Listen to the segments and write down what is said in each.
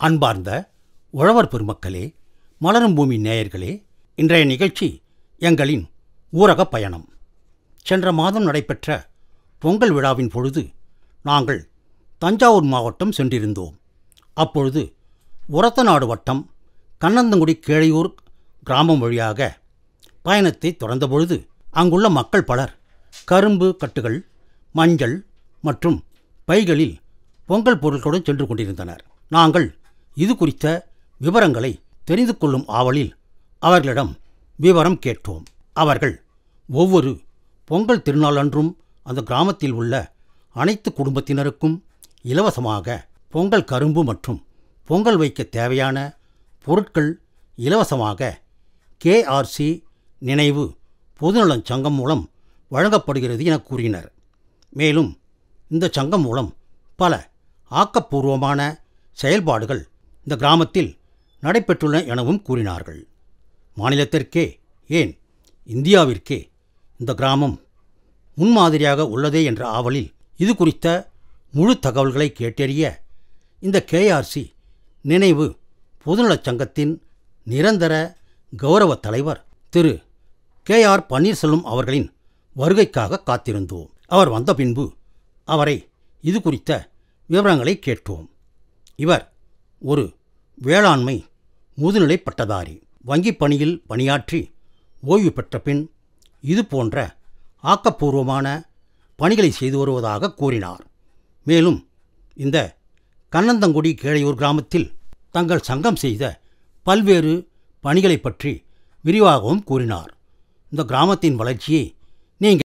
அன்பார்ந்த உழவர் பெருமக்களே மலரும் பூமி நேயர்களே இன்றைய நிகழ்ச்சி எங்களின் ஊரகப் பயணம் சென்ற மாதம் நடைபெற்ற பொங்கல் விழாவின் பொழுது நாங்கள் தஞ்சாவூர் மாவட்டம் சென்றிருந்தோம் அப்பொழுது உரத்தநாடு வட்டம் கண்ணந்தங்குடி கேளையூர் கிராமம் வழியாக பயணத்தை தொடர்ந்தபொழுது அங்குள்ள மக்கள் பலர் கரும்பு கட்டுகள் மஞ்சள் மற்றும் பைகளில் பொங்கல் பொருட்களுடன் சென்று கொண்டிருந்தனர் நாங்கள் இது குறித்த விவரங்களை தெரிந்து கொள்ளும் ஆவலில் அவர்களிடம் விவரம் கேட்டோம் அவர்கள் ஒவ்வொரு பொங்கல் திருநாளன்றும் அந்த கிராமத்தில் உள்ள அனைத்து குடும்பத்தினருக்கும் இலவசமாக பொங்கல் கரும்பு மற்றும் பொங்கல் வைக்க தேவையான பொருட்கள் இலவசமாக கேஆர்சி நினைவு பொதுநலச் சங்கம் மூலம் வழங்கப்படுகிறது என கூறினர் மேலும் இந்த சங்கம் மூலம் பல ஆக்கப்பூர்வமான செயல்பாடுகள் இந்த கிராமத்தில் நடைபெற்றுள்ளன எனவும் கூறினார்கள் மாநிலத்திற்கே ஏன் இந்தியாவிற்கே இந்த கிராமம் முன்மாதிரியாக உள்ளதே என்ற ஆவலில் இது குறித்த முழு தகவல்களை கேட்டறிய இந்த கேஆர்சி நினைவு பொதுநலச் சங்கத்தின் நிரந்தர கௌரவ தலைவர் திரு கே ஆர் பன்னீர்செல்வம் அவர்களின் வருகைக்காக காத்திருந்தோம் அவர் வந்த பின்பு அவரை இது குறித்த விவரங்களை கேட்டோம் இவர் ஒரு வேளாண்மை முதுநிலை பட்டதாரி வங்கிப் பணியில் பணியாற்றி ஓய்வு பெற்ற பின் இது போன்ற ஆக்கப்பூர்வமான பணிகளை செய்து வருவதாக கூறினார் மேலும் இந்த கண்ணந்தங்குடி கீழையூர் கிராமத்தில் தங்கள் சங்கம் செய்த பல்வேறு பணிகளை பற்றி விரிவாகவும் கூறினார் இந்த கிராமத்தின் வளர்ச்சியை நீங்கள்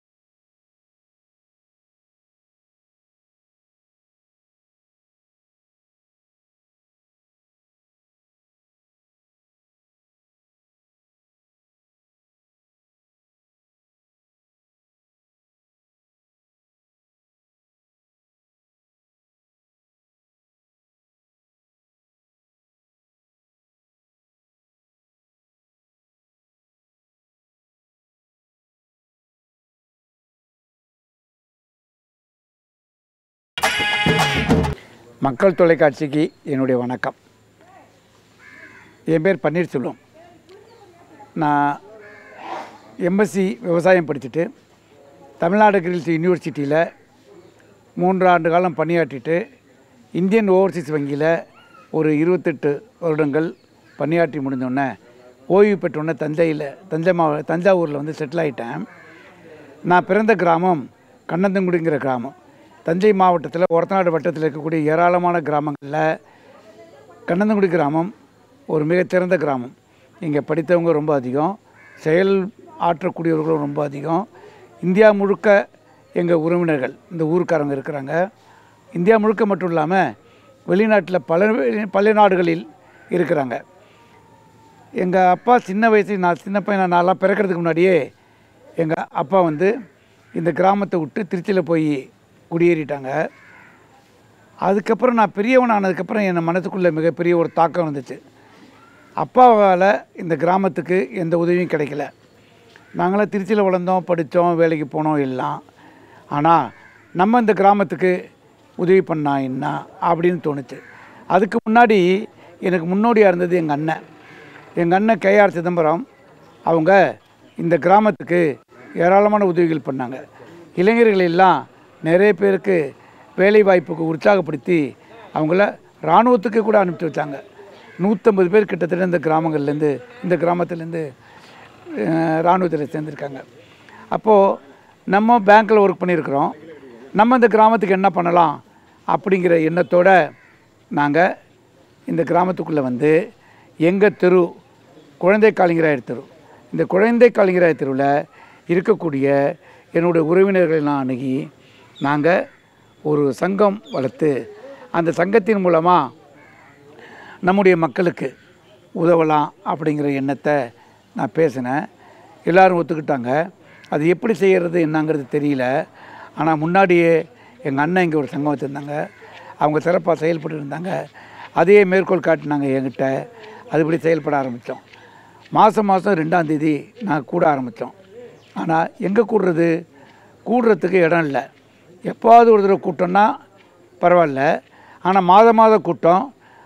மக்கள் தொலைக்காட்சிக்கு என்னுடைய வணக்கம் என் பேர் பன்னீர்செல்வம் நான் எம்எஸ்சி விவசாயம் படிச்சுட்டு தமிழ்நாடு கிரில்ஸ் யூனிவர்சிட்டியில் மூன்று ஆண்டு காலம் பணியாற்றிட்டு இந்தியன் ஓவர்சீஸ் வங்கியில் ஒரு இருபத்தெட்டு வருடங்கள் பணியாற்றி முடிஞ்சோடனே ஓய்வு பெற்றோடனே தஞ்சையில் தஞ்சை மாவ தஞ்சாவூரில் வந்து செட்டில் ஆகிட்டேன் நான் பிறந்த கிராமம் கண்ணந்தங்குடிங்கிற கிராமம் தஞ்சை மாவட்டத்தில் ஒரத்தநாடு வட்டத்தில் இருக்கக்கூடிய ஏராளமான கிராமங்களில் கண்ணந்தங்குடி கிராமம் ஒரு மிகச்சிறந்த கிராமம் இங்கே படித்தவங்க ரொம்ப அதிகம் செயல் ஆற்றக்கூடியவர்களும் ரொம்ப அதிகம் இந்தியா முழுக்க எங்கள் உறவினர்கள் இந்த ஊருக்காரங்க இருக்கிறாங்க இந்தியா முழுக்க மட்டும் இல்லாமல் வெளிநாட்டில் பல பல நாடுகளில் இருக்கிறாங்க எங்கள் அப்பா சின்ன வயசு நான் சின்ன பையன் நான்லாம் பிறக்கிறதுக்கு முன்னாடியே எங்கள் அப்பா வந்து இந்த கிராமத்தை விட்டு திருச்சியில் போய் குடியேறிட்டாங்க அதுக்கப்புறம் நான் பெரியவன் ஆனதுக்கப்புறம் என் மனசுக்குள்ளே மிகப்பெரிய ஒரு தாக்கம் இருந்துச்சு அப்பாவால் இந்த கிராமத்துக்கு எந்த உதவியும் கிடைக்கல நாங்களாம் திருச்சியில் வளர்ந்தோம் படித்தோம் வேலைக்கு போனோம் எல்லாம் ஆனால் நம்ம இந்த கிராமத்துக்கு உதவி பண்ணா என்ன அப்படின்னு தோணுச்சு அதுக்கு முன்னாடி எனக்கு முன்னோடியாக இருந்தது எங்கள் அண்ணன் எங்கள் அண்ணன் கேஆர் சிதம்பரம் அவங்க இந்த கிராமத்துக்கு ஏராளமான உதவிகள் பண்ணாங்க இளைஞர்கள் எல்லாம் நிறைய பேருக்கு வேலை வாய்ப்புக்கு உற்சாகப்படுத்தி அவங்கள இராணுவத்துக்கு கூட அனுப்பிச்சி வச்சாங்க நூற்றம்பது பேர் கிட்டத்தட்ட இந்த கிராமங்கள்லேருந்து இந்த கிராமத்துலேருந்து இராணுவத்தில் சேர்ந்துருக்காங்க அப்போது நம்ம பேங்க்கில் ஒர்க் பண்ணியிருக்கிறோம் நம்ம இந்த கிராமத்துக்கு என்ன பண்ணலாம் அப்படிங்கிற எண்ணத்தோட நாங்கள் இந்த கிராமத்துக்குள்ளே வந்து எங்கள் தெரு குழந்தை காலிங்கராயர் தெரு இந்த குழந்தை காலிங்கராயர் தெருவில் இருக்கக்கூடிய என்னுடைய உறவினர்களை நான் அணுகி நாங்கள் ஒரு சங்கம் வளர்த்து அந்த சங்கத்தின் மூலமாக நம்முடைய மக்களுக்கு உதவலாம் அப்படிங்கிற எண்ணத்தை நான் பேசினேன் எல்லாரும் ஒத்துக்கிட்டாங்க அது எப்படி செய்கிறது என்னங்கிறது தெரியல ஆனால் முன்னாடியே எங்கள் அண்ணன் இங்கே ஒரு சங்கம் வச்சுருந்தாங்க அவங்க சிறப்பாக செயல்பட்டு இருந்தாங்க அதையே மேற்கோள் காட்டினாங்க என்கிட்ட அதுபடி செயல்பட ஆரம்பித்தோம் மாதம் மாதம் ரெண்டாம் தேதி நாங்கள் கூட ஆரம்பித்தோம் ஆனால் எங்கே கூடுறது கூடுறதுக்கு இடம் இல்லை எப்போவாவது ஒரு தடவை கூட்டம்னா பரவாயில்ல ஆனால் மாத மாத கூட்டம்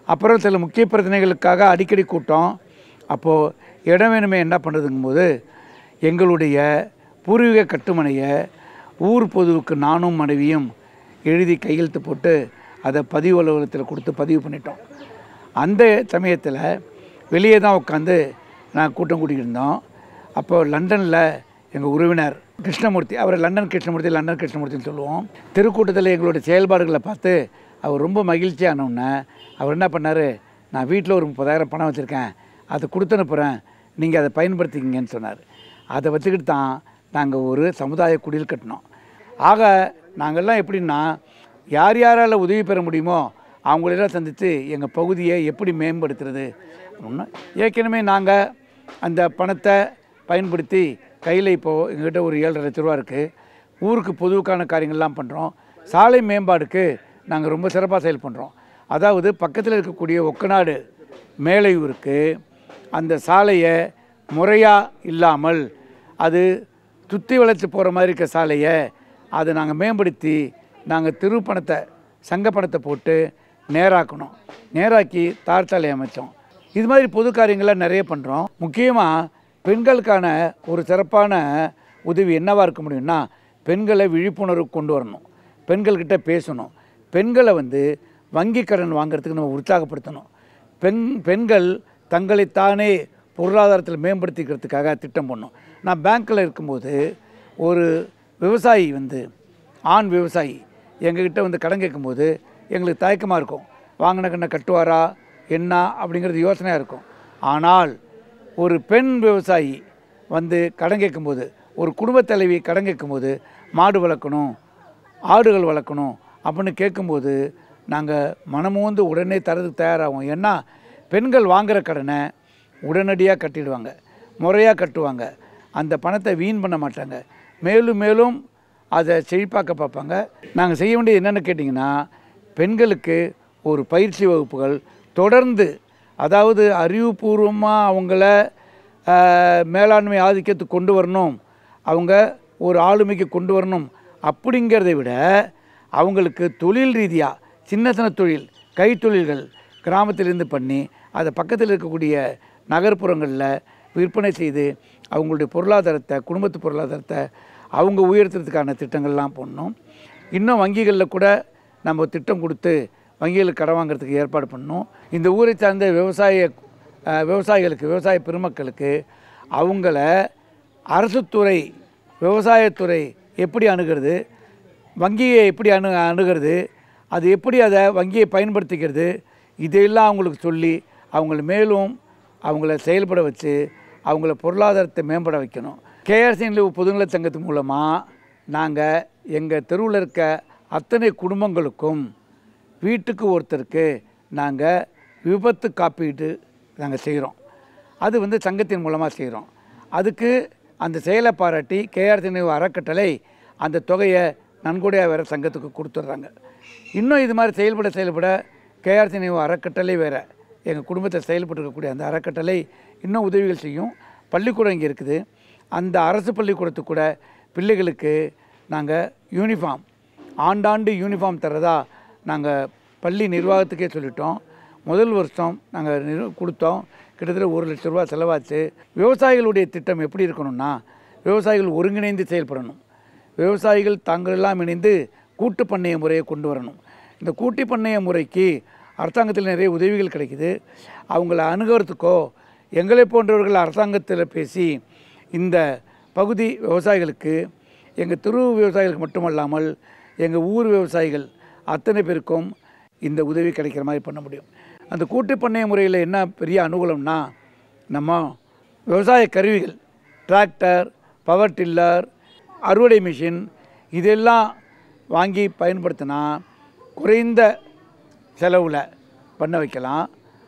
அப்புறம் சில முக்கிய பிரச்சனைகளுக்காக அடிக்கடி கூட்டம் அப்போது இடம் வேணுமே என்ன பண்ணுறதுங்கும்போது எங்களுடைய பூர்வீக கட்டுமனையை ஊர் பொதுவுக்கு நானும் மனைவியும் எழுதி கையெழுத்து போட்டு அதை பதிவு அலுவலகத்தில் கொடுத்து பதிவு பண்ணிட்டோம் அந்த சமயத்தில் வெளியே தான் உட்காந்து நான் கூட்டம் கூட்டிகிட்டு இருந்தோம் அப்போ லண்டனில் எங்கள் உறவினர் கிருஷ்ணமூர்த்தி அவர் லண்டன் கிருஷ்ணமூர்த்தி லண்டன் கிருஷ்ணமூர்த்தின்னு சொல்லுவோம் திருக்கூட்டத்தில் எங்களுடைய செயல்பாடுகளை பார்த்து அவர் ரொம்ப மகிழ்ச்சியானவுடனே அவர் என்ன பண்ணார் நான் வீட்டில் ஒரு முப்பதாயிரம் பணம் வச்சுருக்கேன் அதை கொடுத்து அனுப்புகிறேன் நீங்கள் அதை பயன்படுத்திக்கிங்கன்னு சொன்னார் அதை வச்சுக்கிட்டு தான் நாங்கள் ஒரு சமுதாய குடில் கட்டினோம் ஆக நாங்கள்லாம் எப்படின்னா யார் யாரால் உதவி பெற முடியுமோ அவங்களெல்லாம் சந்தித்து எங்கள் பகுதியை எப்படி மேம்படுத்துறது அப்படின்னா ஏற்கனவே நாங்கள் அந்த பணத்தை பயன்படுத்தி கையில் இப்போது எங்ககிட்ட ஒரு ஏழரை லட்ச ரூபா இருக்குது ஊருக்கு பொதுவுக்கான காரியங்கள்லாம் பண்ணுறோம் சாலை மேம்பாடுக்கு நாங்கள் ரொம்ப சிறப்பாக செயல் பண்ணுறோம் அதாவது பக்கத்தில் இருக்கக்கூடிய ஒக்கநாடு மேலையூருக்கு அந்த சாலையை முறையாக இல்லாமல் அது சுற்றி வளைச்சு போகிற மாதிரி இருக்க சாலையை அதை நாங்கள் மேம்படுத்தி நாங்கள் திரு பணத்தை சங்க பணத்தை போட்டு நேராக்கணும் நேராக்கி தார் சாலை அமைச்சோம் இது மாதிரி பொது காரியங்கள்லாம் நிறைய பண்ணுறோம் முக்கியமாக பெண்களுக்கான ஒரு சிறப்பான உதவி என்னவாக இருக்க முடியும்னா பெண்களை விழிப்புணர்வு கொண்டு வரணும் பெண்கள்கிட்ட பேசணும் பெண்களை வந்து வங்கி கடன் வாங்குறதுக்கு நம்ம உற்சாகப்படுத்தணும் பெண் பெண்கள் தங்களைத்தானே பொருளாதாரத்தில் மேம்படுத்திக்கிறதுக்காக திட்டம் பண்ணோம் நான் பேங்க்கில் இருக்கும்போது ஒரு விவசாயி வந்து ஆண் விவசாயி எங்ககிட்ட வந்து கடன் கேட்கும்போது எங்களுக்கு தயக்கமாக இருக்கும் வாங்கின கண்ணை கட்டுவாரா என்ன அப்படிங்கிறது யோசனையாக இருக்கும் ஆனால் ஒரு பெண் விவசாயி வந்து கடன் கேட்கும்போது ஒரு குடும்பத் தலைவி கடன் கேட்கும்போது மாடு வளர்க்கணும் ஆடுகள் வளர்க்கணும் அப்படின்னு கேட்கும்போது நாங்கள் மனமோந்து உடனே தரதுக்கு தயாராகும் ஏன்னா பெண்கள் வாங்குகிற கடனை உடனடியாக கட்டிடுவாங்க முறையாக கட்டுவாங்க அந்த பணத்தை வீண் பண்ண மாட்டாங்க மேலும் மேலும் அதை செழிப்பாக்க பார்ப்பாங்க நாங்கள் செய்ய வேண்டியது என்னென்னு கேட்டிங்கன்னா பெண்களுக்கு ஒரு பயிற்சி வகுப்புகள் தொடர்ந்து அதாவது அறிவுபூர்வமாக அவங்கள ஆஹ், மேலாண்மை ஆதிக்கத்துக்கு கொண்டு வரணும் அவங்க ஒரு ஆளுமைக்கு கொண்டு வரணும் அப்படிங்கிறதை விட அவங்களுக்கு தொழில் ரீதியாக சின்ன சின்ன தொழில் கைத்தொழில்கள் கிராமத்திலிருந்து பண்ணி அதை பக்கத்தில் இருக்கக்கூடிய நகர்ப்புறங்களில் விற்பனை செய்து அவங்களுடைய பொருளாதாரத்தை குடும்பத்து பொருளாதாரத்தை அவங்க உயர்த்துறதுக்கான திட்டங்கள்லாம் பண்ணணும் இன்னும் வங்கிகளில் கூட நம்ம திட்டம் கொடுத்து வங்கிகளுக்கு கடன் வாங்குறதுக்கு ஏற்பாடு பண்ணணும் இந்த ஊரை சார்ந்த விவசாய அஹ், விவசாயிகளுக்கு விவசாய பெருமக்களுக்கு அவங்கள அரசுத்துறை விவசாயத்துறை எப்படி அணுகிறது வங்கியை எப்படி அணு அணுகிறது அது எப்படி அதை வங்கியை பயன்படுத்திக்கிறது இதையெல்லாம் அவங்களுக்கு சொல்லி அவங்கள மேலும் அவங்கள செயல்பட வச்சு அவங்கள பொருளாதாரத்தை மேம்பட வைக்கணும் கேஆர்சிஎன்ல பொதுநல சங்கத்து மூலமாக நாங்கள் எங்கள் தெருவில் இருக்க அத்தனை குடும்பங்களுக்கும் வீட்டுக்கு ஒருத்தருக்கு நாங்கள் விபத்து காப்பீடு நாங்கள் செய்கிறோம் அது வந்து சங்கத்தின் மூலமாக செய்கிறோம் அதுக்கு அந்த செயலை பாராட்டி கேஆர் நினைவு அறக்கட்டளை அந்த தொகையை நன்கொடையாக வேறு சங்கத்துக்கு கொடுத்துட்றாங்க இன்னும் இது மாதிரி செயல்பட செயல்பட கேஆர் நினைவு அறக்கட்டளை வேறு எங்கள் குடும்பத்தை செயல்பட்டு இருக்கக்கூடிய அந்த அறக்கட்டளை இன்னும் உதவிகள் செய்யும் பள்ளிக்கூடம் இங்கே இருக்குது அந்த அரசு பள்ளிக்கூடத்துக்கு கூட பிள்ளைகளுக்கு நாங்கள் யூனிஃபார்ம் ஆண்டாண்டு யூனிஃபார்ம் தரதா நாங்கள் பள்ளி நிர்வாகத்துக்கே சொல்லிட்டோம் முதல் வருஷம் நாங்கள் நிறு கொடுத்தோம் கிட்டத்தட்ட ஒரு லட்ச ரூபா செலவாச்சு விவசாயிகளுடைய திட்டம் எப்படி இருக்கணும்னா விவசாயிகள் ஒருங்கிணைந்து செயல்படணும் விவசாயிகள் தாங்களெல்லாம் இணைந்து கூட்டு பண்ணைய முறையை கொண்டு வரணும் இந்த கூட்டு பண்ணைய முறைக்கு அரசாங்கத்தில் நிறைய உதவிகள் கிடைக்குது அவங்கள அணுகிறதுக்கோ எங்களை போன்றவர்கள் அரசாங்கத்தில் பேசி இந்த பகுதி விவசாயிகளுக்கு எங்கள் தெரு விவசாயிகளுக்கு மட்டுமல்லாமல் எங்கள் ஊர் விவசாயிகள் அத்தனை பேருக்கும் இந்த உதவி கிடைக்கிற மாதிரி பண்ண முடியும் அந்த கூட்டு பண்ணைய முறையில் என்ன பெரிய அனுகூலம்னா நம்ம விவசாய கருவிகள் டிராக்டர் பவர் டில்லர் அறுவடை மிஷின் இதெல்லாம் வாங்கி பயன்படுத்தினா குறைந்த செலவில் பண்ண வைக்கலாம்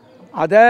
அதை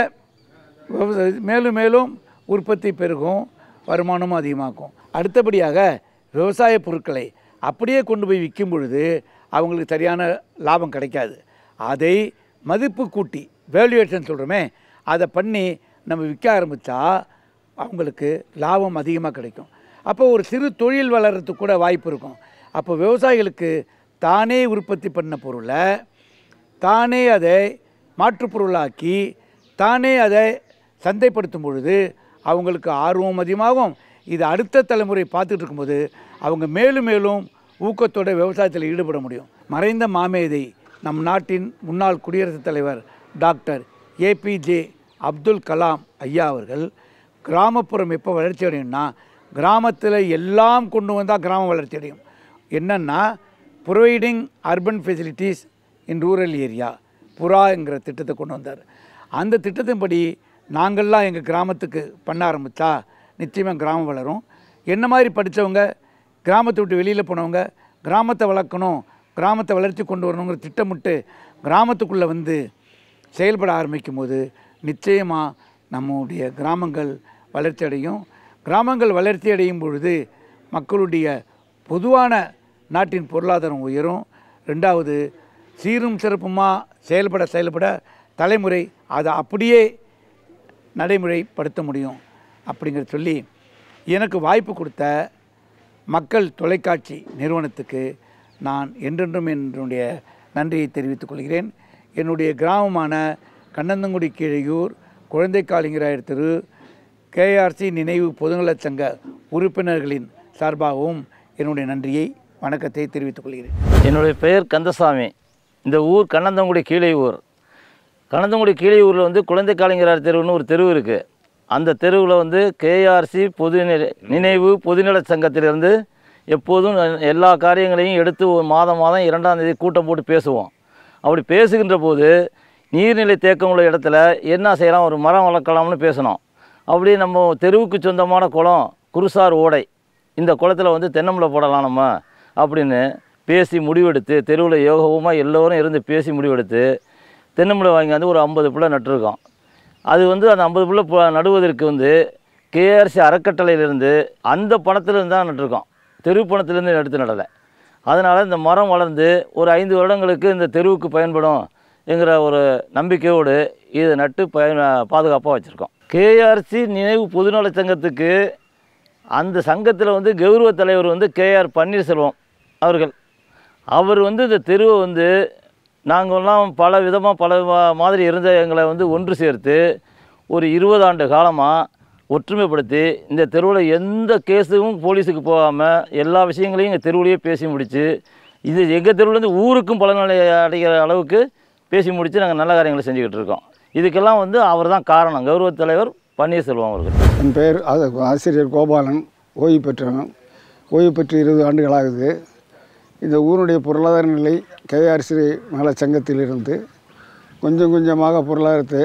விவசாய- மேலும் மேலும் உற்பத்தி பெருகும் வருமானமும் அதிகமாக்கும் அடுத்தபடியாக விவசாய பொருட்களை அப்படியே கொண்டு போய் விற்கும் பொழுது அவங்களுக்கு சரியான லாபம் கிடைக்காது அதை மதிப்பு கூட்டி வேல்யூவேஷன் சொல்கிறோமே அதை பண்ணி நம்ம விற்க ஆரம்பித்தா அவங்களுக்கு லாபம் அதிகமாக கிடைக்கும் அப்போ ஒரு சிறு தொழில் வளர்கிறதுக்கு கூட வாய்ப்பு இருக்கும் அப்போ விவசாயிகளுக்கு தானே உற்பத்தி பண்ண பொருளை தானே அதை மாற்றுப் பொருளாக்கி தானே அதை சந்தைப்படுத்தும் பொழுது அவங்களுக்கு ஆர்வம் அதிகமாகும் இது அடுத்த தலைமுறை பார்த்துட்டு இருக்கும்போது அவங்க மேலும் மேலும் ஊக்கத்தோட விவசாயத்தில் ஈடுபட முடியும் மறைந்த மாமேதை நம் நாட்டின் முன்னாள் குடியரசுத் தலைவர் டாக்டர் ஏபிஜே அப்துல் கலாம் ஐயா அவர்கள் கிராமப்புறம் எப்போ வளர்ச்சி அடையும்னா கிராமத்தில் எல்லாம் கொண்டு வந்தால் கிராமம் வளர்ச்சி அடையும் என்னென்னா providing urban facilities in rural area புறாங்கிற திட்டத்தை கொண்டு வந்தார் அந்த திட்டத்தின்படி நாங்கள்லாம் எங்கள் கிராமத்துக்கு பண்ண ஆரம்பித்தா நிச்சயமாக கிராமம் வளரும் என்ன மாதிரி படித்தவங்க கிராமத்தை விட்டு வெளியில் போனவங்க கிராமத்தை வளர்க்கணும் கிராமத்தை வளர்ச்சி கொண்டு வரணுங்கிற திட்டமிட்டு கிராமத்துக்குள்ளே வந்து செயல்பட ஆரம்பிக்கும் போது நிச்சயமாக நம்முடைய கிராமங்கள் வளர்ச்சி அடையும் கிராமங்கள் வளர்ச்சி அடையும் பொழுது மக்களுடைய பொதுவான நாட்டின் பொருளாதாரம் உயரும் ரெண்டாவது சீரும் சிறப்புமாக செயல்பட செயல்பட தலைமுறை அதை அப்படியே நடைமுறைப்படுத்த முடியும் அப்படிங்கிறத சொல்லி எனக்கு வாய்ப்பு கொடுத்த மக்கள் தொலைக்காட்சி நிறுவனத்துக்கு நான் என்றென்றும் என்னுடைய நன்றியை தெரிவித்துக் கொள்கிறேன் என்னுடைய கிராமமான கண்ணந்தங்குடி கீழையூர் குழந்தை காளிங்கராயர் திரு கேஆர்சி நினைவு பொதுநலச் சங்க உறுப்பினர்களின் சார்பாகவும் என்னுடைய நன்றியை வணக்கத்தை தெரிவித்துக் கொள்கிறேன் என்னுடைய பெயர் கந்தசாமி இந்த ஊர் கண்ணந்தங்குடி கீழே ஊர் கண்ணந்தங்குடி கீழே ஊரில் வந்து குழந்தை காளிங்கரார் தெருவுன்னு ஒரு தெருவு இருக்குது அந்த தெருவில் வந்து கேஆர்சி பொது நிலை- நினைவு பொதுநலச் சங்கத்திலிருந்து எப்போதும் ந- எல்லா காரியங்களையும் எடுத்து ஒரு மாதம் மாதம் இரண்டாம் தேதி கூட்டம் போட்டு பேசுவோம் அப்படி பேசுகின்ற போது நீர்நிலை தேக்கம் உள்ள இடத்துல என்ன செய்யலாம் ஒரு மரம் வளர்க்கலாம்னு பேசணும் அப்படி நம்ம தெருவுக்கு சொந்தமான குளம் குருசார் ஓடை இந்த குளத்தில் வந்து தென்னம்பிள்ளை போடலாம் நம்ம அப்படின்னு பேசி முடிவெடுத்து தெருவில் யோகமாக எல்லோரும் இருந்து பேசி முடிவெடுத்து தென்னம்பிள்ளை வாங்கியாந்து ஒரு ஐம்பது பிள்ளை நட்டுருக்கோம் அது வந்து அந்த ஐம்பது பிள்ளை பு- நடுவதற்கு வந்து கேஆர்சி அறக்கட்டளையிலேருந்து அந்த பணத்திலேருந்து தான் நட்டிருக்கோம் தெரு பணத்திலேருந்து எடுத்து நடலை அதனால் இந்த மரம் வளர்ந்து ஒரு ஐந்து வருடங்களுக்கு இந்த தெருவுக்கு பயன்படும் என்கிற ஒரு நம்பிக்கையோடு இதை நட்டு பயன் பாதுகாப்பாக வச்சுருக்கோம் கேஆர்சி நினைவு பொதுநலச் சங்கத்துக்கு அந்த சங்கத்தில் வந்து கௌரவ தலைவர் வந்து கேஆர் பன்னீர்செல்வம் அவர்கள் அவர் வந்து இந்த தெருவை வந்து நாங்கள்லாம் பல விதமாக பல மா- மாதிரி இருந்த எங்களை வந்து ஒன்று சேர்த்து ஒரு இருபது ஆண்டு காலமாக ஒற்றுமைப்படுத்தி இந்த தெருவில் எந்த கேஸும் போலீஸுக்கு போகாமல் எல்லா விஷயங்களையும் எங்கள் தெருவுலேயே பேசி முடித்து இது எங்கள் தெருவுலேருந்து ஊருக்கும் பலன் அடைகிற அளவுக்கு பேசி முடித்து நாங்கள் நல்ல காரியங்களை செஞ்சுக்கிட்டு இருக்கோம் இதுக்கெல்லாம் வந்து அவர் தான் காரணம் கௌரவ தலைவர் பன்னீர்செல்வம் அவர்கள் என் பெயர் ஆ- ஆசிரியர் கோபாலன் ஓய்வு பெற்றவன் ஓய்வு பெற்று இருபது ஆண்டுகள் ஆகுது இந்த ஊருடைய பொருளாதார நிலை கேஆர்சி நல சங்கத்திலிருந்து கொஞ்சம் கொஞ்சமாக பொருளாதாரத்தை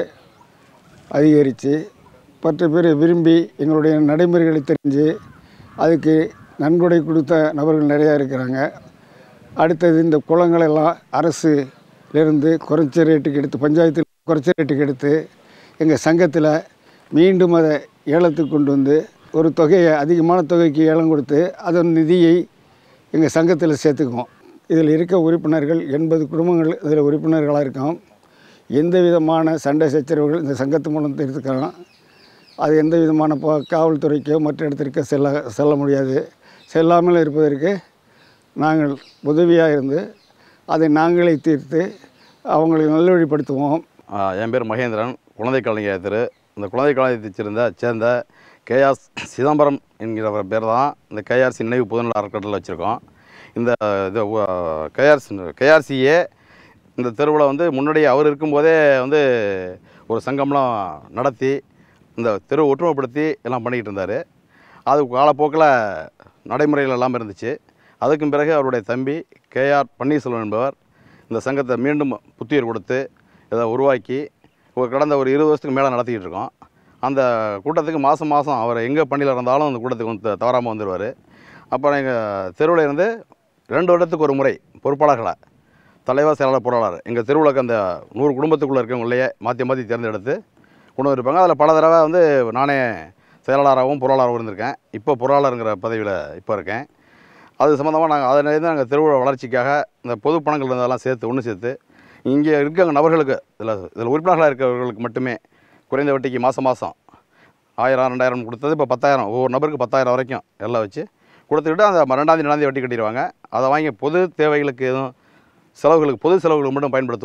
அதிகரித்து பத்து பேர் விரும்பி எங்களுடைய நடைமுறைகளை தெரிஞ்சு அதுக்கு நன்கொடை கொடுத்த நபர்கள் நிறையா இருக்கிறாங்க அடுத்தது இந்த குளங்களெல்லாம் அரசுலேருந்து குறைச்ச ரேட்டுக்கு எடுத்து பஞ்சாயத்தில் குறைச்ச ரேட்டுக்கு எடுத்து எங்கள் சங்கத்தில் மீண்டும் அதை ஏலத்துக்கு கொண்டு வந்து ஒரு தொகையை அதிகமான தொகைக்கு ஏலம் கொடுத்து அதன் நிதியை எங்கள் சங்கத்தில் சேர்த்துக்குவோம் இதில் இருக்க உறுப்பினர்கள் எண்பது குடும்பங்கள் இதில் உறுப்பினர்களாக இருக்கோம் எந்த விதமான சண்டை சச்சரவுகள் இந்த சங்கத்து மூலம் தெரிவித்துக்கலாம் அது எந்த விதமான ப- காவல்துறைக்கோ மற்ற இடத்திற்கோ செல்ல செல்ல முடியாது செல்லாமல் இருப்பதற்கு நாங்கள் உதவியாக இருந்து அதை நாங்களே தீர்த்து அவங்களை நல்வழிப்படுத்துவோம் ஆ, என் பேர் மகேந்திரன் குழந்தை கலைஞர் திரு இந்த குழந்தை கலைஞரைச் சேர்ந்த சேர்ந்த கேஆர் சிதம்பரம் என்கிற ஒரு பேர் தான் இந்த கேஆர்சி நினைவு பொதுநல அறக்கட்டளை வச்சுருக்கோம் இந்த இது கேஆர்சி கேஆர்சியே இந்த தெருவில் வந்து முன்னாடியே அவர் இருக்கும்போதே வந்து ஒரு சங்கம்லாம் நடத்தி இந்த தெருவை ஒற்றுமைப்படுத்தி எல்லாம் பண்ணிக்கிட்டு இருந்தார் அது காலப்போக்கில் நடைமுறைகள் எல்லாம் இருந்துச்சு அதுக்கும் பிறகு அவருடைய தம்பி கேஆர் பன்னீர்செல்வம் என்பவர் இந்த சங்கத்தை மீண்டும் புத்துயிர் கொடுத்து இதை உருவாக்கி ஒரு கடந்த ஒரு இருபது வருஷத்துக்கு மேலே நடத்திக்கிட்டு இருக்கோம் அந்த கூட்டத்துக்கு மாதம் மாதம் அவர் எங்கே பணியில் இருந்தாலும் அந்த கூட்டத்துக்கு வந்து தவறாமல் வந்துடுவார் அப்புறம் எங்கள் தெருவில் இருந்து ரெண்டு வருடத்துக்கு ஒரு முறை பொறுப்பாளர்களை தலைவர் செயலாளர் பொருளாளர் எங்கள் தெருவில் அந்த நூறு குடும்பத்துக்குள்ளே இருக்கவங்களையே மாற்றி மாற்றி தேர்ந்தெடுத்து கொண்டு வந்திருப்பாங்க அதில் பல தடவை வந்து நானே செயலாளராகவும் பொருளாளராகவும் இருந்திருக்கேன் இப்போ பொருளாளருங்கிற பதவியில் இப்போ இருக்கேன் அது சம்மந்தமாக நாங்கள் அதிலேருந்து நாங்கள் தெருவோட வளர்ச்சிக்காக இந்த பொது பணங்கள் இருந்ததெல்லாம் சேர்த்து ஒன்று சேர்த்து இங்கே இருக்க நபர்களுக்கு இதில் இதில் உறுப்பினர்களாக இருக்கிறவர்களுக்கு மட்டுமே குறைந்த வட்டிக்கு மாதம் மாதம் ஆயிரம் ரெண்டாயிரம் கொடுத்தது இப்போ பத்தாயிரம் ஒவ்வொரு நபருக்கு பத்தாயிரம் வரைக்கும் எல்லாம் வச்சு கொடுத்துக்கிட்டு அந்த ரெண்டாந்தேதி ரெண்டாந்தேதி வட்டி கட்டிடுவாங்க அதை வாங்கி பொது தேவைகளுக்கு எதுவும் செலவுகளுக்கு பொது செலவுகளுக்கு மட்டும் பயன்படுத்துவோம்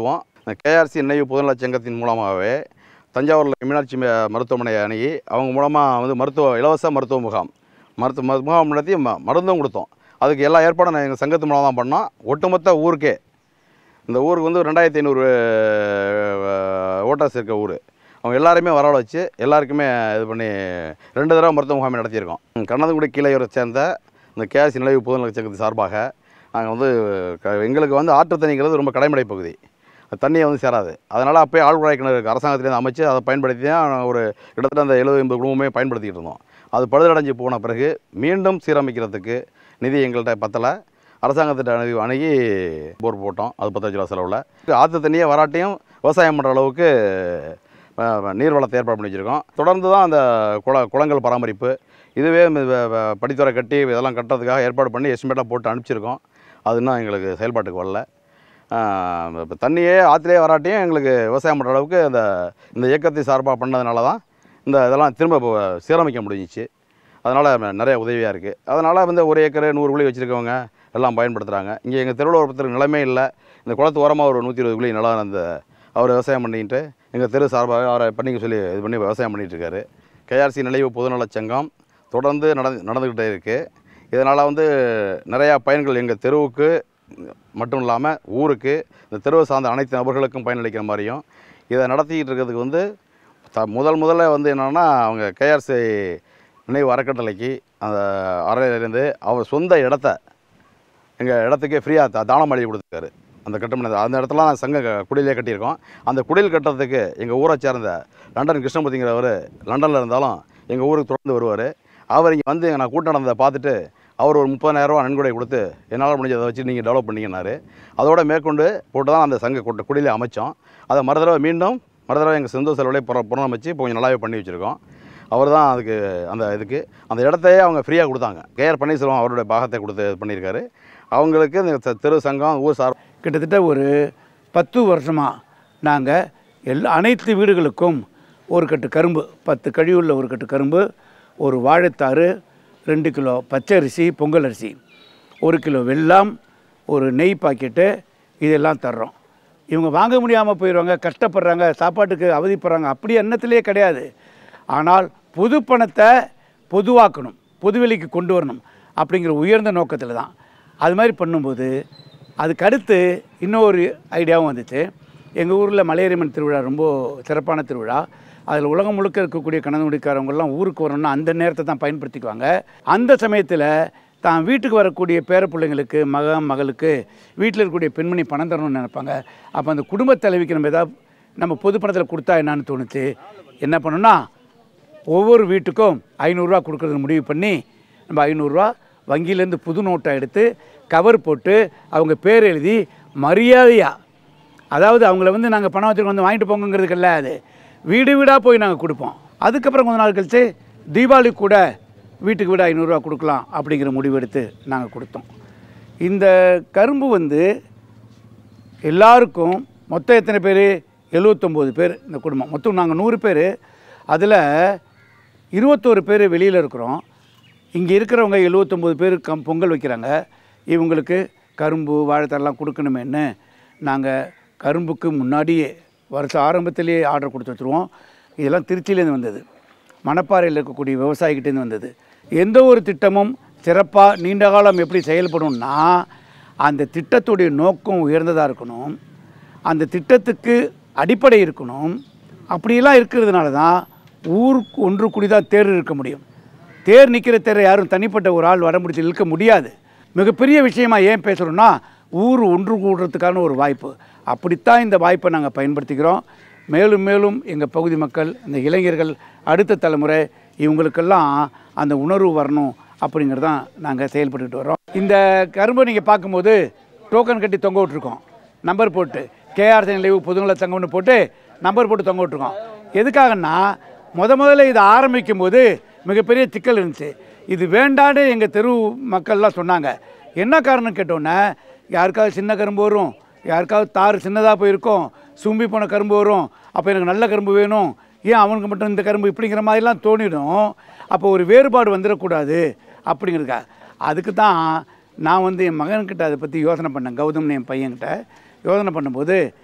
இந்த கேஆர்சி நினைவு பொதுநலச் சங்கத்தின் மூலமாகவே தஞ்சாவூரில் மீனாட்சி ம- மருத்துவமனையை அணுகி அவங்க மூலமாக வந்து மருத்துவ இலவச மருத்துவ முகாம் மருத்துவ மரு- முகாம் நடத்தி ம மருந்தும் கொடுத்தோம் அதுக்கு எல்லா ஏற்பாடும் நான் எங்கள் சங்கத்து மூலம் தான் பண்ணோம் ஒட்டுமொத்த ஊருக்கே இந்த ஊருக்கு வந்து ரெண்டாயிரத்தி ஐநூறு ஓட்டர்ஸ் இருக்க ஊர் அவங்க எல்லாருமே வரவழைச்சு எல்லாருக்குமே இது பண்ணி ரெண்டு தடவை மருத்துவ முகாமை நடத்தியிருக்கோம் ம், கண்ணந்தங்குடி கீழையூரை சேர்ந்த இந்த கேஎஸ் நிலைவு பொதுநல சங்கத்து சார்பாக நாங்கள் வந்து க எங்களுக்கு வந்து ஆற்று தண்ணிங்கிறது ரொம்ப கடைமடை பகுதி அது தண்ணியை வந்து சேராது அதனால் அப்போயே ஆழ்குழாய் கிணறு அரசாங்கத்திலேருந்து அமைச்சு அதை பயன்படுத்தி தான் ஒரு கிட்டத்தட்ட அந்த எழுபது எண்பது குடும்பமே பயன்படுத்திக்கிட்டு இருந்தோம் அது பழுதடைஞ்சு போன பிறகு மீண்டும் சீரமைக்கிறதுக்கு நிதி எங்கள்கிட்ட பத்தலை அரசாங்கத்திட்ட அணுகி அணுகி போர் போட்டோம் அது பத்து லட்ச ரூபா செலவில் ஆற்று தண்ணியை வராட்டியும் விவசாயம் பண்ணுற அளவுக்கு அஹ், நீர் வளத்தை ஏற்பாடு பண்ணி வச்சுருக்கோம் தொடர்ந்து தான் அந்த குள குளங்கள் பராமரிப்பு இதுவே ம- வ- வ- படித்துறை கட்டி இதெல்லாம் கட்டுறதுக்காக ஏற்பாடு பண்ணி எஸ்டிமேட்டாக போட்டு அனுப்பிச்சிருக்கோம் அது இன்னும் எங்களுக்கு செயல்பாட்டுக்கு வரல இப்போ தண்ணியே ஆற்றுலேயே வராட்டியும் எங்களுக்கு விவசாயம் பண்ணுற அளவுக்கு அந்த இந்த இயக்கத்தை சார்பாக பண்ணதுனால தான் இந்த இதெல்லாம் திரும்ப இப்போ சீரமைக்க முடிஞ்சிச்சு அதனால் நிறைய உதவியாக இருக்குது அதனால் வந்து ஒரு ஏக்கர் நூறு குழி வச்சுருக்கவங்க எல்லாம் பயன்படுத்துகிறாங்க இங்கே எங்கள் தெருவில் ஒருத்தருக்கு நிலமே இல்லை இந்த குளத்து ஓரமாக ஒரு நூற்றி இருபது குழி நிலம் அந்த அவர் விவசாயம் பண்ணிட்டு எங்கள் தெரு சார்பாக அவரை பண்ணிக்க சொல்லி இது பண்ணி விவசாயம் பண்ணிகிட்டு இருக்காரு கேஆர்சி நிலைவு பொதுநலச் சங்கம் தொடர்ந்து நடந்து நடந்துக்கிட்டே இருக்குது இதனால் வந்து நிறையா பயன்கள் எங்கள் தெருவுக்கு மட்டும் இல்லாமல் ஊருக்கு இந்த தெருவை சார்ந்த அனைத்து நபர்களுக்கும் பயனளிக்கிற மாதிரியும் இதை நடத்திக்கிட்டு இருக்கிறதுக்கு வந்து த முதல் முதல்ல வந்து என்னென்னா அவங்க கேஆர்சி நினைவு அறக்கட்டளைக்கு அந்த அறையிலேருந்து அவர் சொந்த இடத்த எங்கள் இடத்துக்கே ஃப்ரீயாக தானம் எழுதி கொடுத்துருக்காரு அந்த கட்டுமனை அந்த இடத்துல நான் சங்க க- குடிலே கட்டியிருக்கோம் அந்த குடில் கட்டுறதுக்கு எங்கள் ஊரை சேர்ந்த லண்டன் கிருஷ்ணமூர்த்திங்கிறவர் லண்டனில் இருந்தாலும் எங்கள் ஊருக்கு தொடர்ந்து வருவார் அவர் இங்கே வந்து நான் கூட்டம் நடந்ததை பார்த்துட்டு அவர் ஒரு முப்பதாயிரரூவா நன்கொடை கொடுத்து என்னால் முடிஞ்சதை வச்சு நீங்கள் டெவலப் பண்ணிக்கினாரு அதோட மேற்கொண்டு போட்டு தான் அந்த சங்க கூட்ட குடிலே அமைச்சோம் அதை மறு தடவை மீண்டும் மறு தடவை எங்கள் சொந்த செலவுலேயே புற புறணமைச்சு இப்போ கொஞ்சம் நல்லாவே பண்ணி வச்சுருக்கோம் அவர் தான் அதுக்கு அந்த இதுக்கு அந்த இடத்தையே அவங்க ஃப்ரீயாக கொடுத்தாங்க கேஆர் பன்னீர்செல்வம் அவருடைய பாகத்தை கொடுத்து இது பண்ணியிருக்காரு அவங்களுக்கு இந்த தெ- தெரு சங்கம் ஊர் சார் கிட்டத்தட்ட ஒரு பத்து வருஷமாக நாங்கள் எல்லா அனைத்து வீடுகளுக்கும் ஒரு கட்டு கரும்பு பத்து கழிவுள்ள ஒரு கட்டு கரும்பு ஒரு வாழைத்தாறு ரெண்டு கிலோ பச்சை அரிசி பொங்கல் அரிசி ஒரு கிலோ வெல்லம் ஒரு நெய் பாக்கெட்டு இதெல்லாம் தர்றோம் இவங்க வாங்க முடியாமல் போயிடுவாங்க கஷ்டப்படுறாங்க சாப்பாட்டுக்கு அவதிப்படுறாங்க அப்படி எண்ணத்திலே கிடையாது ஆனால் பொது பணத்தை பொதுவாக்கணும் பொதுவெளிக்கு கொண்டு வரணும் அப்படிங்கிற உயர்ந்த நோக்கத்தில் தான் அது மாதிரி பண்ணும்போது அதுக்கு அடுத்து இன்னொரு ஐடியாவும் வந்துச்சு எங்கள் ஊரில் மலையரிமன் திருவிழா ரொம்ப சிறப்பான திருவிழா அதில் உலகம் முழுக்க இருக்கக்கூடிய கணவனுடிக்காரவங்கெல்லாம் ஊருக்கு வரணும்னா அந்த நேரத்தை தான் பயன்படுத்திக்குவாங்க அந்த சமயத்தில் தான் வீட்டுக்கு வரக்கூடிய பேர பிள்ளைங்களுக்கு மகன் மகளுக்கு வீட்டில் இருக்கக்கூடிய பெண்மணி பணம் தரணும்னு நினைப்பாங்க அப்போ அந்த குடும்ப தலைவிக்கு நம்ம ஏதாவது நம்ம பொது பணத்தில் கொடுத்தா என்னன்னு தோணுச்சு என்ன பண்ணோம்னா ஒவ்வொரு வீட்டுக்கும் ஐநூறுரூவா கொடுக்குறது முடிவு பண்ணி நம்ம ஐநூறுரூவா வங்கியிலேருந்து புது நோட்டை எடுத்து கவர் போட்டு அவங்க பேர் எழுதி மரியாதையாக அதாவது அவங்கள வந்து நாங்கள் பணம் வச்சுருக்கோம் வந்து வாங்கிட்டு போங்கங்கிறது கிடையாது வீடு வீடாக போய் நாங்கள் கொடுப்போம் அதுக்கப்புறம் கொஞ்ச நாள் கழிச்சு தீபாவளி கூட வீட்டுக்கு வீடு ஐநூறுரூவா கொடுக்கலாம் அப்படிங்கிற முடிவு எடுத்து நாங்கள் கொடுத்தோம் இந்த கரும்பு வந்து எல்லாருக்கும் மொத்தம் எத்தனை பேர் எழுவத்தொம்போது பேர் இந்த குடும்பம் மொத்தம் நாங்கள் நூறு பேர் அதில் இருபத்தோரு பேர் வெளியில் இருக்கிறோம் இங்கே இருக்கிறவங்க எழுவத்தொம்போது பேர் கம் பொங்கல் வைக்கிறாங்க இவங்களுக்கு கரும்பு வாழைத்தரெல்லாம் கொடுக்கணுமேன்னு நாங்கள் கரும்புக்கு முன்னாடியே வருஷம் ஆரம்பத்திலேயே ஆர்டர் கொடுத்து வச்சுருவோம் இதெல்லாம் திருச்சியிலேருந்து வந்தது மணப்பாறையில் இருக்கக்கூடிய விவசாயிகிட்டேருந்து வந்தது எந்த ஒரு திட்டமும் சிறப்பாக நீண்ட காலம் எப்படி செயல்படும்னா அந்த திட்டத்துடைய நோக்கம் உயர்ந்ததாக இருக்கணும் அந்த திட்டத்துக்கு அடிப்படை இருக்கணும் அப்படியெல்லாம் இருக்கிறதுனால தான் ஊருக்கு ஒன்று கூடி தான் தேர் இருக்க முடியும் தேர் நிற்கிற தேரை யாரும் தனிப்பட்ட ஒரு ஆள் வட முடிச்சு இழுக்க முடியாது மிகப்பெரிய விஷயமா ஏன் பேசுகிறோன்னா ஊர் ஒன்று கூடுறதுக்கான ஒரு வாய்ப்பு அப்படித்தான் இந்த வாய்ப்பை நாங்கள் பயன்படுத்திக்கிறோம் மேலும் மேலும் எங்கள் பகுதி மக்கள் இந்த இளைஞர்கள் அடுத்த தலைமுறை இவங்களுக்கெல்லாம் அந்த உணர்வு வரணும் அப்படிங்கிறதான் நாங்கள் செயல்பட்டுக்கிட்டு வரோம் இந்த கரும்பை நீங்கள் பார்க்கும்போது டோக்கன் கட்டி தொங்க விட்ருக்கோம் நம்பர் போட்டு கேஆர்சி நிலைவு பொதுநல சங்கம்னு போட்டு நம்பர் போட்டு தொங்க விட்ருக்கோம் எதுக்காகன்னா முத முதல்ல இதை ஆரம்பிக்கும் போது மிகப்பெரிய சிக்கல் இருந்துச்சு இது வேண்டான்னு எங்கள் தெரு மக்கள்லாம் சொன்னாங்க என்ன காரணம் கேட்டோன்னே யாருக்காவது சின்ன கரும்பு வரும் யாருக்காவது தார் சின்னதாக போயிருக்கும் சும்பி போன கரும்பு வரும் அப்போ எனக்கு நல்ல கரும்பு வேணும் ஏன் அவனுக்கு மட்டும் இந்த கரும்பு இப்படிங்கிற மாதிரிலாம் தோணிடும் அப்போ ஒரு வேறுபாடு வந்துடக்கூடாது அப்படிங்கிறதுக்காக அதுக்கு தான் நான் வந்து என் மகன்கிட்ட அதை பற்றி யோசனை பண்ணேன் கௌதம்னு என் பையன்கிட்ட யோசனை பண்ணும்போது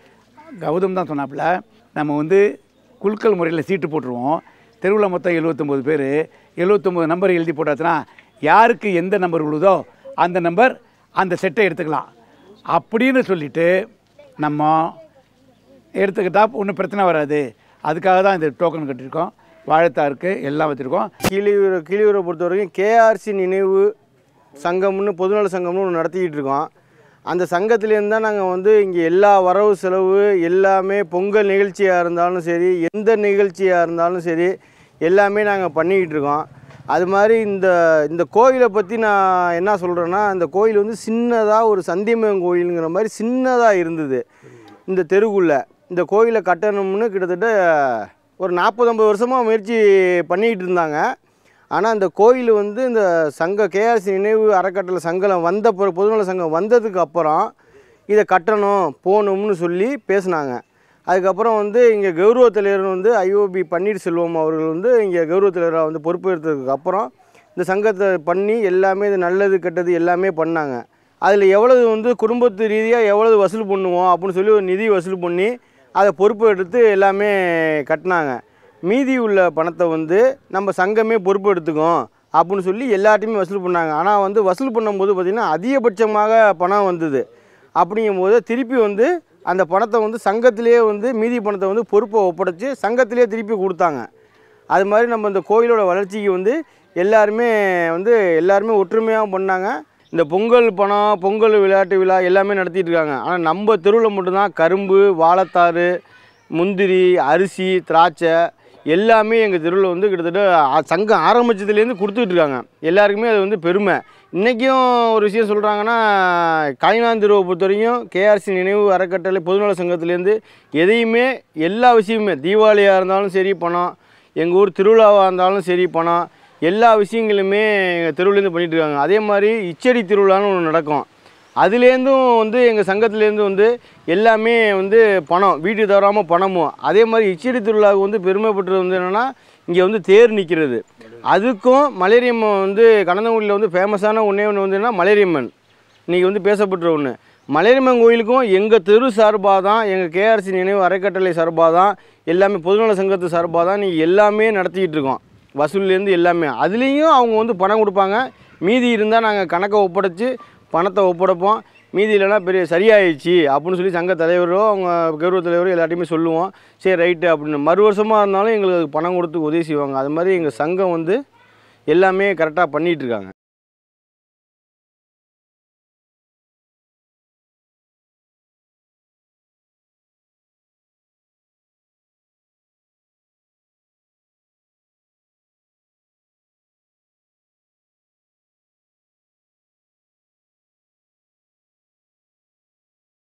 கௌதம் தான் சொன்னாப்புல நம்ம வந்து குலுக்கல் முறையில் சீட்டு போட்டுருவோம் தெருவில் மொத்தம் எழுபத்தொம்போது பேர் எழுபத்தொம்போது நம்பர் எழுதி போட்டாச்சுன்னா யாருக்கு எந்த நம்பர் விழுதோ அந்த நம்பர் அந்த செட்டை எடுத்துக்கலாம் அப்படின்னு சொல்லிட்டு நம்ம எடுத்துக்கிட்டா ஒன்றும் பிரச்சனை வராது அதுக்காக தான் இந்த டோக்கன் கட்டியிருக்கோம் வாழைத்தாருக்கு எல்லாம் வச்சுருக்கோம் கீழியூரை கீழியூரை பொறுத்த வரைக்கும் கேஆர்சி நினைவு சங்கம்னு பொதுநல சங்கம்னு ஒன்று நடத்திக்கிட்டு இருக்கோம் அந்த சங்கத்துலேருந்து தான் நாங்கள் வந்து இங்கே எல்லா வரவு செலவு எல்லாமே பொங்கல் நிகழ்ச்சியாக இருந்தாலும் சரி எந்த நிகழ்ச்சியாக இருந்தாலும் சரி எல்லாமே நாங்கள் பண்ணிக்கிட்டு இருக்கோம் அது மாதிரி இந்த இந்த கோயிலை பற்றி நான் என்ன சொல்கிறேன்னா இந்த கோயில் வந்து சின்னதாக ஒரு சந்தியமயம் கோயிலுங்கிற மாதிரி சின்னதாக இருந்தது இந்த தெருக்குள்ளே இந்த கோயிலை கட்டணும்னு கிட்டத்தட்ட ஒரு நாற்பது ஐம்பது வருஷமாக முயற்சி பண்ணிக்கிட்டு இருந்தாங்க ஆனால் இந்த கோயில் வந்து இந்த சங்க கேஆர்சி நினைவு அறக்கட்டளை சங்கம் வந்த பிறகு பொதுநல சங்கம் வந்ததுக்கு அப்புறம் இதை கட்டணும் போகணும்னு சொல்லி பேசுனாங்க அதுக்கப்புறம் வந்து இங்கே கௌரவ தலைவர் வந்து ஐஓபி பன்னீர்செல்வம் அவர்கள் வந்து இங்கே கௌரவ தலைவராக வந்து பொறுப்பேற்றதுக்கு அப்புறம் இந்த சங்கத்தை பண்ணி எல்லாமே இது நல்லது கெட்டது எல்லாமே பண்ணாங்க அதில் எவ்வளவு வந்து குடும்பத்து ரீதியாக எவ்வளவு வசூல் பண்ணுவோம் அப்படின்னு சொல்லி ஒரு நிதி வசூல் பண்ணி அதை பொறுப்பு எடுத்து எல்லாமே கட்டினாங்க மீதி உள்ள பணத்தை வந்து நம்ம சங்கமே பொறுப்பு எடுத்துக்கும் அப்படின்னு சொல்லி எல்லார்ட்டையுமே வசூல் பண்ணாங்க ஆனால் வந்து வசூல் பண்ணும்போது பார்த்திங்கன்னா அதிகபட்சமாக பணம் வந்தது அப்படிங்கும்போது திருப்பி வந்து அந்த பணத்தை வந்து சங்கத்திலேயே வந்து மீதி பணத்தை வந்து பொறுப்பை ஒப்படைச்சு சங்கத்திலேயே திருப்பி கொடுத்தாங்க அது மாதிரி நம்ம இந்த கோயிலோட வளர்ச்சிக்கு வந்து எல்லாருமே வந்து எல்லாருமே ஒற்றுமையாக பண்ணாங்க இந்த பொங்கல் பணம் பொங்கல் விளையாட்டு விழா எல்லாமே நடத்திட்டு இருக்காங்க ஆனால் நம்ம தெருவில் மட்டும்தான் கரும்பு வாழைத்தாறு முந்திரி அரிசி திராட்சை எல்லாமே எங்கள் தெருவில் வந்து கிட்டத்தட்ட அ- சங்கம் ஆரம்பிச்சதுலேருந்து கொடுத்துட்டு இருக்காங்க எல்லாருக்குமே அது வந்து பெருமை இன்றைக்கும் ஒரு விஷயம் சொல்கிறாங்கன்னா காய்நான் தெருவை பொறுத்த வரைக்கும் கேஆர்சி நினைவு அறக்கட்டளை பொதுநல சங்கத்துலேருந்து எதையுமே எல்லா விஷயமுமே தீபாவளியாக இருந்தாலும் சரி பணம் எங்கள் ஊர் திருவிழாவாக இருந்தாலும் சரி பணம் எல்லா விஷயங்களுமே எங்கள் தெருவுலேருந்து பண்ணிட்டு இருக்காங்க அதே மாதிரி இச்சடி திருவிழான்னு ஒன்று நடக்கும் அதுலேருந்தும் வந்து எங்கள் சங்கத்துலேருந்து வந்து எல்லாமே வந்து பணம் வீட்டுக்கு தவறாமல் பணமும் அதே மாதிரி இச்சடி திருவிழாவுக்கு வந்து பெருமை பெற்றது வந்து என்னென்னா இங்கே வந்து தேர் நிற்கிறது அதுக்கும் மலேரியம்மன் வந்து கணந்தங்குடியில் வந்து ஃபேமஸான ஒன்றே ஒன்று வந்து என்ன மலேரியம்மன் இன்றைக்கி வந்து பேசப்பட்ட ஒன்று மலையம்மன் கோயிலுக்கும் எங்கள் தெரு சார்பாக தான் எங்கள் கேஆர்சி நினைவு அறக்கட்டளை சார்பாக தான் எல்லாமே பொதுநல சங்கத்து சார்பாக தான் நீங்கள் எல்லாமே நடத்திக்கிட்டு இருக்கோம் வசூல்லேருந்து எல்லாமே அதுலேயும் அவங்க வந்து பணம் கொடுப்பாங்க மீதி இருந்தால் நாங்கள் கணக்கை ஒப்படைச்சு பணத்தை ஒப்படைப்போம் மீதி இல்லைன்னா பெரிய சரியாயிடுச்சு அப்படின்னு சொல்லி சங்க தலைவரோ அவங்க கௌரவ தலைவரோ எல்லாத்தையுமே சொல்லுவோம் சரி ரைட்டு அப்படின்னு மறு வருஷமாக இருந்தாலும் எங்களுக்கு அதுக்கு பணம் கொடுத்து உதவி செய்வாங்க அது மாதிரி எங்கள் சங்கம் வந்து எல்லாமே கரெக்டாக பண்ணிகிட்டு இருக்காங்க